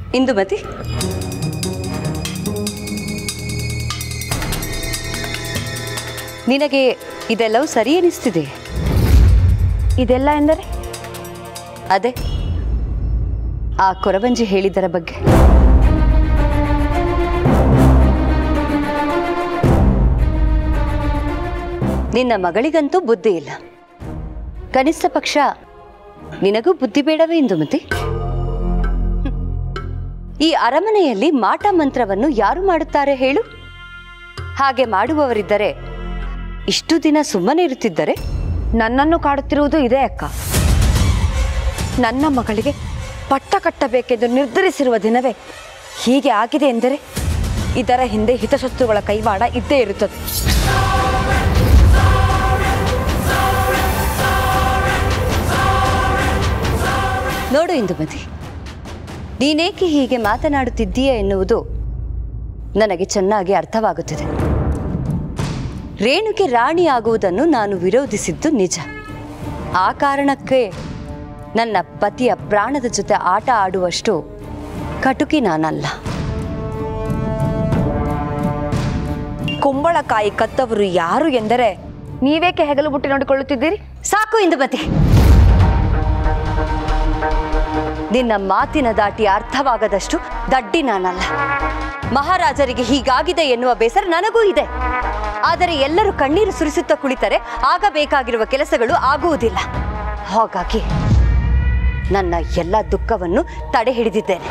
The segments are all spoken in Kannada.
ಇಂದುಮತಿ ನಿನಗೆ ಇದೆಲ್ಲವೂ ಸರಿ ಎನಿಸ್ತಿದೆ ಇದೆಲ್ಲ ಎಂದರೆ ಅದೇ ಆ ಕೊರವಂಜಿ ಹೇಳಿದರ ಬಗ್ಗೆ ನಿನ್ನ ಮಗಳಿಗಂತೂ ಬುದ್ಧಿ ಇಲ್ಲ ಕನಿಷ್ಠ ಪಕ್ಷ ನಿನಗೂ ಬುದ್ಧಿ ಬೇಡವೇ ಇಂದುಮತಿ ಹ್ಮ್. ಈ ಅರಮನೆಯಲ್ಲಿ ಮಾಟ ಮಂತ್ರವನ್ನು ಯಾರು ಮಾಡುತ್ತಾರೆ ಹೇಳು ಹಾಗೆ ಮಾಡುವವರಿದ್ದರೆ ಇಷ್ಟು ದಿನ ಸುಮ್ಮನೆ ಇರುತ್ತಿದ್ದರೆ ನನ್ನನ್ನು ಕಾಡುತ್ತಿರುವುದು ಇದೇ ಅಕ್ಕ ನನ್ನ ಮಗಳಿಗೆ ಪಟ್ಟ ಕಟ್ಟಬೇಕೆಂದು ನಿರ್ಧರಿಸಿರುವ ದಿನವೇ ಹೀಗೆ ಆಗಿದೆ ಎಂದರೆ ಇದರ ಹಿಂದೆ ಹಿತಶತ್ರುಗಳ ಕೈವಾಡ ಇದ್ದೇ ಇರುತ್ತದೆ ನೋಡು ಇಂದುಮತಿ ನೀನೇಕೆ ಹೀಗೆ ಮಾತನಾಡುತ್ತಿದ್ದೀಯ ಎನ್ನುವುದು ನನಗೆ ಚೆನ್ನಾಗಿ ಅರ್ಥವಾಗುತ್ತಿದೆ ರೇಣುಗೆ ರಾಣಿ ಆಗುವುದನ್ನು ನಾನು ವಿರೋಧಿಸಿದ್ದು ನಿಜ ಆ ಕಾರಣಕ್ಕೆ ನನ್ನ ಪತಿಯ ಪ್ರಾಣದ ಜೊತೆ ಆಟ ಆಡುವಷ್ಟು ಕಟುಕಿ ನಾನಲ್ಲ ಕುಂಬಳಕಾಯಿ ಕತ್ತವರು ಯಾರು ಎಂದರೆ ನೀವೇಕೆ ಹೆಗಲು ಬುಟ್ಟಿ ನೋಡಿಕೊಳ್ಳುತ್ತಿದ್ದೀರಿ ಸಾಕು ಇಂದುಮತಿ ನಿನ್ನ ಮಾತಿನ ದಾಟಿ ಅರ್ಥವಾಗದಷ್ಟು ದಡ್ಡಿ ನಾನಲ್ಲ ಮಹಾರಾಜರಿಗೆ ಹೀಗಾಗಿದೆ ಎನ್ನುವ ಬೇಸರ ನನಗೂ ಇದೆ ಆದರೆ ಎಲ್ಲರೂ ಕಣ್ಣೀರು ಸುರಿಸುತ್ತಾ ಕುಳಿತರೆ ಆಗಬೇಕಾಗಿರುವ ಕೆಲಸಗಳು ಆಗುವುದಿಲ್ಲ ಹಾಗಾಗಿ ನನ್ನ ಎಲ್ಲ ದುಃಖವನ್ನು ತಡೆ ಹಿಡಿದಿದ್ದೇನೆ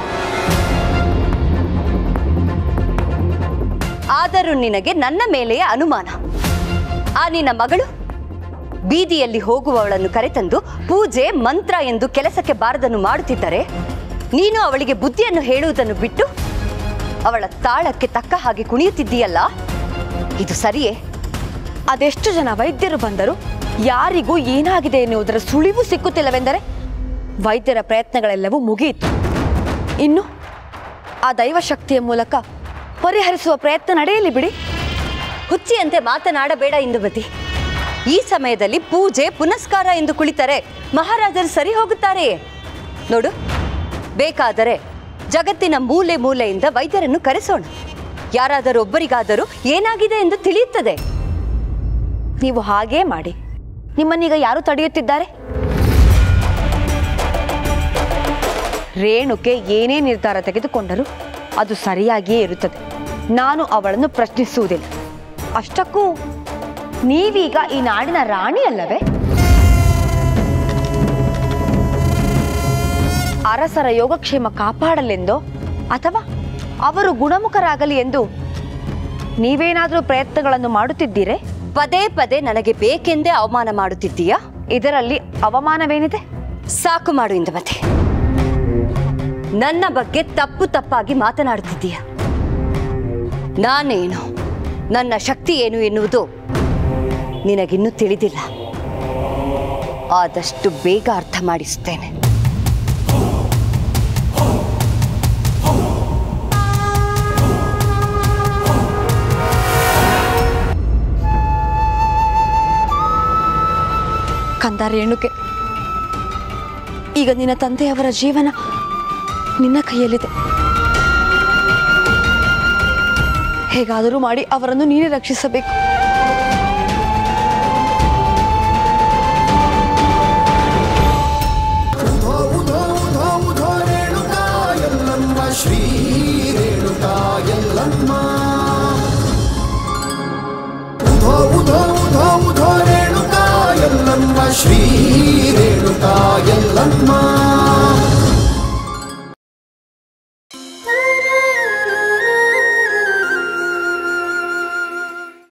ಆದರೂ ನಿನಗೆ ನನ್ನ ಮೇಲೆಯೇ ಅನುಮಾನ ಆ ನಿನ್ನ ಮಗಳು ಬೀದಿಯಲ್ಲಿ ಹೋಗುವವಳನ್ನು ಕರೆತಂದು ಪೂಜೆ ಮಂತ್ರ ಎಂದು ಕೆಲಸಕ್ಕೆ ಬಾರದನ್ನು ಮಾಡುತ್ತಿದ್ದರೆ ನೀನು ಅವಳಿಗೆ ಬುದ್ಧಿಯನ್ನು ಹೇಳುವುದನ್ನು ಬಿಟ್ಟು ಅವಳ ತಾಳಕ್ಕೆ ತಕ್ಕ ಹಾಗೆ ಕುಣಿಯುತ್ತಿದ್ದೀಯಲ್ಲ ಇದು ಸರಿಯೇ ಅದೆಷ್ಟು ಜನ ವೈದ್ಯರು ಬಂದರು ಯಾರಿಗೂ ಏನಾಗಿದೆ ಎನ್ನುವುದರ ಸುಳಿವು ಸಿಕ್ಕುತ್ತಿಲ್ಲವೆಂದರೆ ವೈದ್ಯರ ಪ್ರಯತ್ನಗಳೆಲ್ಲವೂ ಮುಗಿಯಿತು ಇನ್ನು ಆ ದೈವಶಕ್ತಿಯ ಮೂಲಕ ಪರಿಹರಿಸುವ ಪ್ರಯತ್ನ ನಡೆಯಲಿ ಬಿಡಿ ಹುಚ್ಚಿಯಂತೆ ಮಾತನಾಡಬೇಡ ಇಂದುಮತಿ ಈ ಸಮಯದಲ್ಲಿ ಪೂಜೆ ಪುನಸ್ಕಾರ ಎಂದು ಕುಳಿತರೆ ಮಹಾರಾಜರು ಸರಿ ಹೋಗುತ್ತಾರೆಯೇ ನೋಡು ಬೇಕಾದರೆ ಜಗತ್ತಿನ ಮೂಲೆ ಮೂಲೆಯಿಂದ ವೈದ್ಯರನ್ನು ಕರೆಸೋಣ ಯಾರಾದರೂ ಒಬ್ಬರಿಗಾದರೂ ಏನಾಗಿದೆ ಎಂದು ತಿಳಿಯುತ್ತದೆ ನೀವು ಹಾಗೇ ಮಾಡಿ ನಿಮ್ಮನ್ನೀಗ ಯಾರು ತಡೆಯುತ್ತಿದ್ದಾರೆ ರೇಣುಕೆ ಏನೇ ನಿರ್ಧಾರ ತೆಗೆದುಕೊಂಡರೂ ಅದು ಸರಿಯಾಗಿಯೇ ಇರುತ್ತದೆ ನಾನು ಅವಳನ್ನು ಪ್ರಶ್ನಿಸುವುದಿಲ್ಲ ಅಷ್ಟಕ್ಕೂ ನೀವೀಗ ಈ ನಾಡಿನ ರಾಣಿ ಅಲ್ಲವೇ ಅರಸರ ಯೋಗಕ್ಷೇಮ ಕಾಪಾಡಲೆಂದೋ ಅಥವಾ ಅವರು ಗುಣಮುಖರಾಗಲಿ ಎಂದು ನೀವೇನಾದರೂ ಪ್ರಯತ್ನಗಳನ್ನು ಮಾಡುತ್ತಿದ್ದೀರೇ ಪದೇ ಪದೇ ನನಗೆ ಬೇಕೆಂದೇ ಅವಮಾನ ಮಾಡುತ್ತಿದ್ದೀಯಾ ಇದರಲ್ಲಿ ಅವಮಾನವೇನಿದೆ ಸಾಕು ಮಾಡು ಇಂದುಮತಿ ನನ್ನ ಬಗ್ಗೆ ತಪ್ಪು ತಪ್ಪಾಗಿ ಮಾತನಾಡುತ್ತಿದ್ದೀಯ ನಾನೇನು ನನ್ನ ಶಕ್ತಿ ಏನು ಎನ್ನುವುದು ನಿನಗಿನ್ನೂ ತಿಳಿದಿಲ್ಲ ಆದಷ್ಟು ಬೇಗ ಅರ್ಥ ಮಾಡಿಸುತ್ತೇನೆ ಕಂದ ರೇಣುಕೆ ಈಗ ನಿನ್ನ ತಂದೆಯವರ ಜೀವನ ನಿನ್ನ ಕೈಯಲ್ಲಿದೆ ಹೇಗಾದರೂ ಮಾಡಿ ಅವರನ್ನು ನೀನೇ ರಕ್ಷಿಸಬೇಕು ಉಧೋ ಉಧೋ ಉಧೋ ಉಧೋ ರೇಣುಕಾ ಎಲ್ಲಮ್ಮ ಶ್ರೀ ರೇಣುಕಾ ಎಲ್ಲಮ್ಮ ಉಧೋ ಉಧೋ ಉಧೋ ಉಧೋ ರೇಣುಕಾ ಎಲ್ಲಮ್ಮ ಶ್ರೀ ರೇಣುಕಾ ಎಲ್ಲಮ್ಮ